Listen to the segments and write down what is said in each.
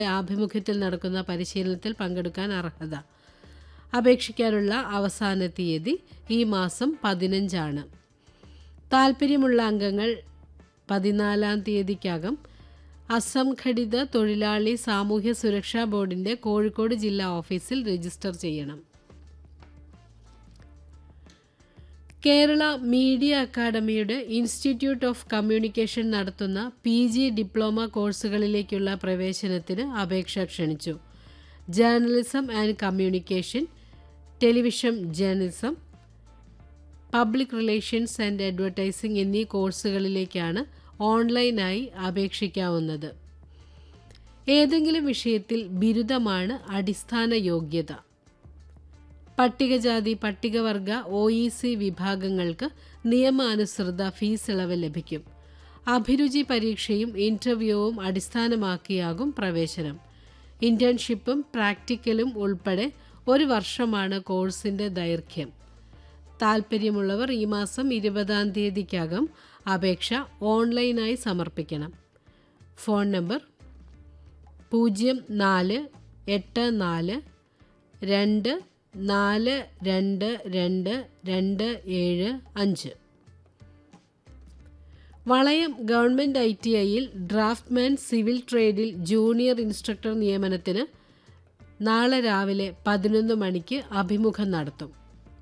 ആഭിമുഖ്യത്തിൽ നടക്കുന്ന പരിശീലനത്തിൽ പങ്കെടുക്കാൻ അർഹത അപേക്ഷിക്കാനുള്ള അവസാന തീയതി ഈ മാസം പതിനഞ്ചാണ് താൽപ്പര്യമുള്ള അംഗങ്ങൾ പതിനാലാം തീയതിക്കകം അസംഘടിത തൊഴിലാളി സാമൂഹ്യ സുരക്ഷാ ബോർഡിൻ്റെ കോഴിക്കോട് ജില്ലാ ഓഫീസിൽ രജിസ്റ്റർ ചെയ്യണം കേരള മീഡിയ അക്കാദമിയുടെ ഇൻസ്റ്റിറ്റ്യൂട്ട് ഓഫ് കമ്മ്യൂണിക്കേഷൻ നടത്തുന്ന പി ജി ഡിപ്ലോമ കോഴ്സുകളിലേക്കുള്ള പ്രവേശനത്തിന് അപേക്ഷ ക്ഷണിച്ചു journalism and communication television journalism public relations and advertising എന്നീ കോഴ്സുകളിലേക്കാണ് ഓൺലൈനായി അപേക്ഷിക്കാവുന്നത് ഏതെങ്കിലും വിഷയത്തിൽ ബിരുദമാണ് അടിസ്ഥാന യോഗ്യത പട്ടികജാതി പട്ടികവർഗ ഒ ഇ സി വിഭാഗങ്ങൾക്ക് നിയമാനുസൃത ഫീസ് ഇളവ് ലഭിക്കും അഭിരുചി പരീക്ഷയും ഇൻ്റർവ്യൂവും അടിസ്ഥാനമാക്കിയാകും പ്രവേശനം ഇൻറ്റേൺഷിപ്പും പ്രാക്ടിക്കലും ഉൾപ്പെടെ ഒരു വർഷമാണ് കോഴ്സിൻ്റെ ദൈർഘ്യം താൽപ്പര്യമുള്ളവർ ഈ മാസം ഇരുപതാം തീയതിക്കകം അപേക്ഷ ഓൺലൈനായി സമർപ്പിക്കണം ഫോൺ നമ്പർ പൂജ്യം നാല് എട്ട് നാല് രണ്ട് നാല് രണ്ട് രണ്ട് രണ്ട് ഏഴ് അഞ്ച് വളയം ഗവൺമെൻറ് ഐ ടി ഐയിൽ ഡ്രാഫ്റ്റ്മാൻ സിവിൽ ട്രേഡിൽ ജൂനിയർ ഇൻസ്ട്രക്ടർ നിയമനത്തിന് നാളെ രാവിലെ പതിനൊന്ന് മണിക്ക് അഭിമുഖം നടത്തും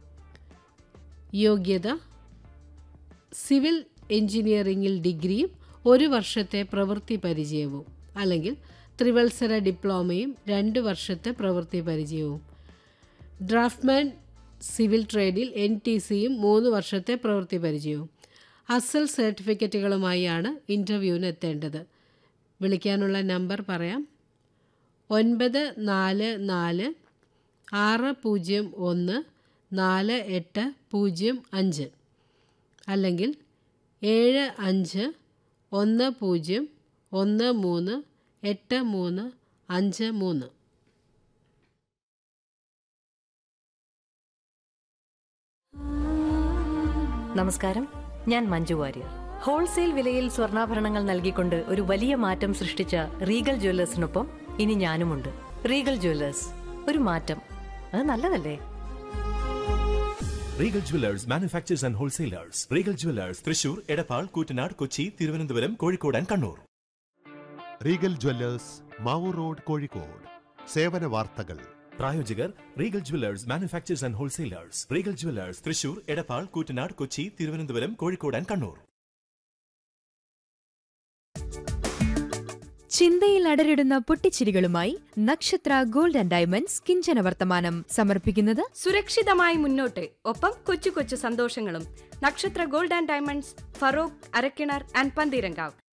യോഗ്യത സിവിൽ എഞ്ചിനീയറിംഗിൽ ഡിഗ്രിയും ഒരു വർഷത്തെ പ്രവൃത്തി പരിചയവും അല്ലെങ്കിൽ ത്രിവത്സര ഡിപ്ലോമയും രണ്ട് വർഷത്തെ പ്രവൃത്തി പരിചയവും ഡ്രാഫ്റ്റ്മാൻ സിവിൽ ട്രേഡിൽ എൻ ടി സിയും മൂന്ന് വർഷത്തെ പ്രവൃത്തി പരിചയവും അസൽ സർട്ടിഫിക്കറ്റുകളുമായാണ് ഇൻ്റർവ്യൂവിന് എത്തേണ്ടത് വിളിക്കാനുള്ള നമ്പർ പറയാം ഒൻപത് നാല് നാല് ആറ് പൂജ്യം ഒന്ന് നാല് എട്ട് പൂജ്യം അഞ്ച് അല്ലെങ്കിൽ ഏഴ് അഞ്ച് ഒന്ന് പൂജ്യം ഒന്ന് മൂന്ന് എട്ട് മൂന്ന് അഞ്ച് മൂന്ന് നമസ്കാരം ഞാൻ മഞ്ജു വാര്യർ ഹോൾസെയിൽ വിലയിൽ സ്വർണ്ണാഭരണങ്ങൾ നൽകിക്കൊണ്ട് ഒരു വലിയ മാറ്റം സൃഷ്ടിച്ച റീഗൽ ജ്വല്ലേഴ്സിനൊപ്പം ഇനി ഞാനുമുണ്ട് റീഗൽ ജ്വല്ലേഴ്സ് ഒരു മാറ്റം അത് നല്ലതല്ലേ Regal Jewellers manufacturers and wholesalers Regal Jewellers Thrissur Edappal Koottanad Kochi Thiruvananthapuram Kozhikode and Kannur Regal Jewellers Mavoor road Kozhikode സേവന വാർത്തകൾ പ്രായോജകർ Regal Jewellers manufacturers and wholesalers Regal Jewellers Thrissur Edappal Koottanad Kochi Thiruvananthapuram Kozhikode and Kannur ചിന്തയിൽ അടരിടുന്ന പൊട്ടിച്ചിരികളുമായി നക്ഷത്ര ഗോൾഡ് ആൻഡ് ഡയമണ്ട്സ് കിഞ്ചന വർത്തമാനം സമർപ്പിക്കുന്നത് സുരക്ഷിതമായി മുന്നോട്ട് ഒപ്പം കൊച്ചു കൊച്ചു സന്തോഷങ്ങളും Nakshatra gold and diamonds Farook Arakkinar and Pantheerankavu